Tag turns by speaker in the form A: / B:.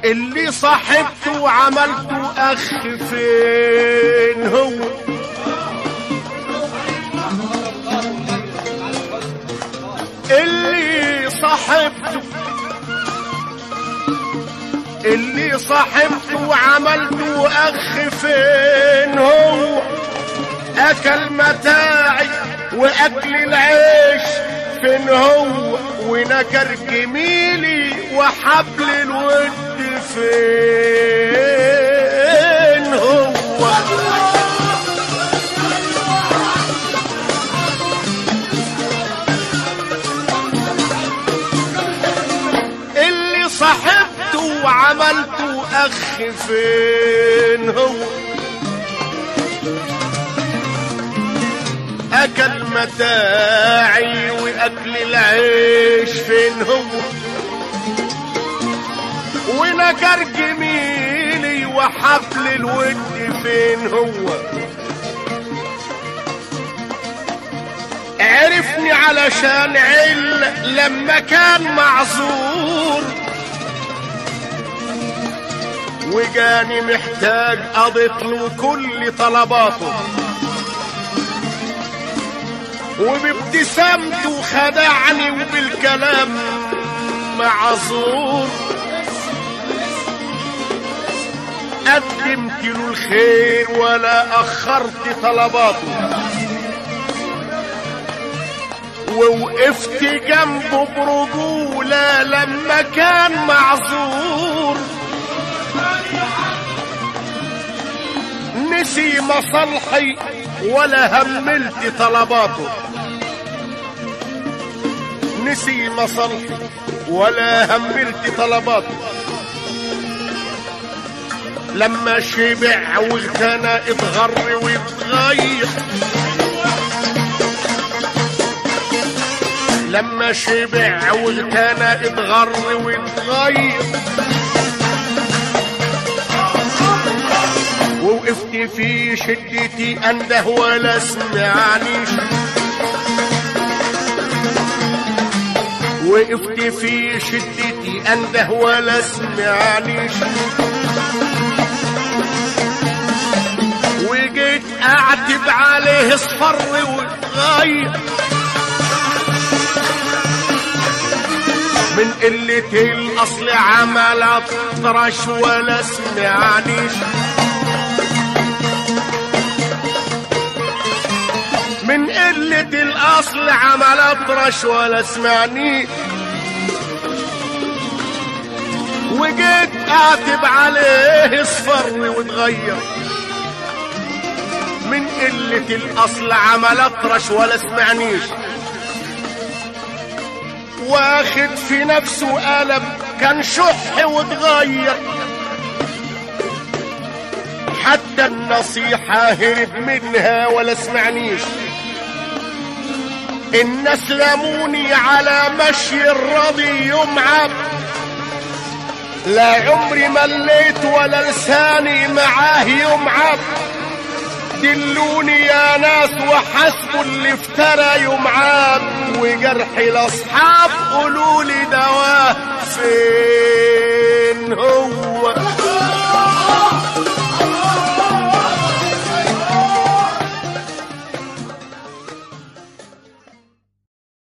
A: اللي صاحبته وعملته اخ فين هو اللي صاحبته اللي صاحبته وعملته اخ فين هو اكل متاعي واكل العيش فين هو ونكر جميلي وحبل الود فين هو اللي صاحبته وعملته اخ فين هو اكل متاعي واكل العيش فين هو ونكر جميلي وحبل الود فين هو عرفني علشان عل لما كان معذور وجاني محتاج قضيت له كل طلباته وبابتسامته خدعني وبالكلام معذور قدمت له الخير ولا أخرت طلباته ووقفت جنبه برجولة لما كان معذور نسي مصالحي ولا هملت طلباته نسي مصالحي ولا هملت طلباته لما شبع واغتنى اتغر واتغير لما شبع واغتنى اتغر واتغير ووقفت في شدتي انده ولا سمعنيش وقفت في شدتي انده ولا سمعنيش وجيت اعتب عليه اصفر واتغير من قلة الأصل عمل أطرش ولا سمعنيش من قلة الأصل عمل أطرش ولا سمعنيش وجيت أعتب عليه اصفر واتغير من قلة الأصل عمل أطرش ولا سمعنيش واخد في نفسه قلم كان شح واتغير حتى النصيحة هرب منها ولا سمعنيش الناس لاموني على مشي الرضي يوم عام لا عمري مليت ولا لساني معاه يوم عام دلوني يا ناس وحسبوا اللي افترى يوم عام وجرحي الاصحاب قولوا لي دواه فين هو